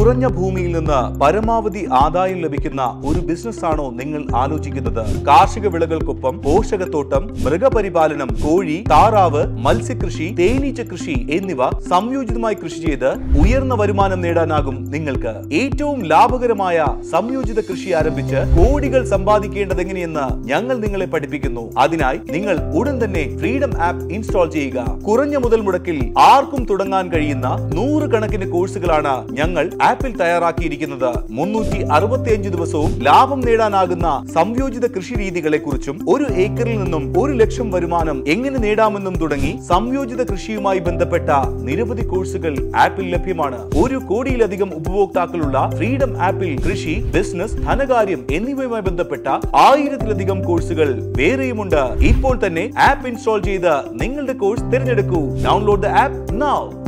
കുറഞ്ഞ ഭൂമിയിൽ നിന്ന് പരമാവധി ആദായം ലഭിക്കുന്ന ഒരു ബിസിനസ് ആണോ നിങ്ങൾ ആലോചിക്കുന്നത് കാർഷിക വിളകൾക്കൊപ്പം പോഷകത്തോട്ടം മൃഗപരിപാലനം കോഴി താറാവ് മത്സ്യകൃഷി തേനീച്ച കൃഷി എന്നിവ സംയോജിതമായി കൃഷി ചെയ്ത് ഉയർന്ന വരുമാനം നേടാനാകും നിങ്ങൾക്ക് ഏറ്റവും ലാഭകരമായ സംയോജിത കൃഷി ആരംഭിച്ച് കോടികൾ സമ്പാദിക്കേണ്ടത് എങ്ങനെയെന്ന് ഞങ്ങൾ നിങ്ങളെ പഠിപ്പിക്കുന്നു അതിനായി നിങ്ങൾ ഉടൻ തന്നെ ഫ്രീഡം ആപ്പ് ഇൻസ്റ്റാൾ ചെയ്യുക കുറഞ്ഞ മുതൽ മുടക്കിൽ ആർക്കും തുടങ്ങാൻ കഴിയുന്ന നൂറുകണക്കിന് കോഴ്സുകളാണ് ഞങ്ങൾ ആപ്പിൽ തയ്യാറാക്കിയിരിക്കുന്നത് മുന്നൂറ്റി അറുപത്തിയഞ്ച് ദിവസവും ലാഭം നേടാനാകുന്ന സംയോജിത കൃഷി രീതികളെ കുറിച്ചും ഒരു ഏക്കറിൽ നിന്നും ഒരു ലക്ഷം വരുമാനം എങ്ങനെ നേടാമെന്നും തുടങ്ങി സംയോജിത കൃഷിയുമായി ബന്ധപ്പെട്ട നിരവധി കോഴ്സുകൾ ആപ്പിൽ ലഭ്യമാണ് ഒരു കോടിയിലധികം ഉപഭോക്താക്കളുള്ള ഫ്രീഡം ആപ്പിൽ കൃഷി ബിസിനസ് ധനകാര്യം എന്നിവയുമായി ബന്ധപ്പെട്ട ആയിരത്തിലധികം കോഴ്സുകൾ വേറെയുമുണ്ട് ഇപ്പോൾ തന്നെ ആപ്പ് ഇൻസ്റ്റാൾ ചെയ്ത് നിങ്ങളുടെ കോഴ്സ് തിരഞ്ഞെടുക്കൂ ഡൗൺലോഡ് ദ ആപ്പ് നൗ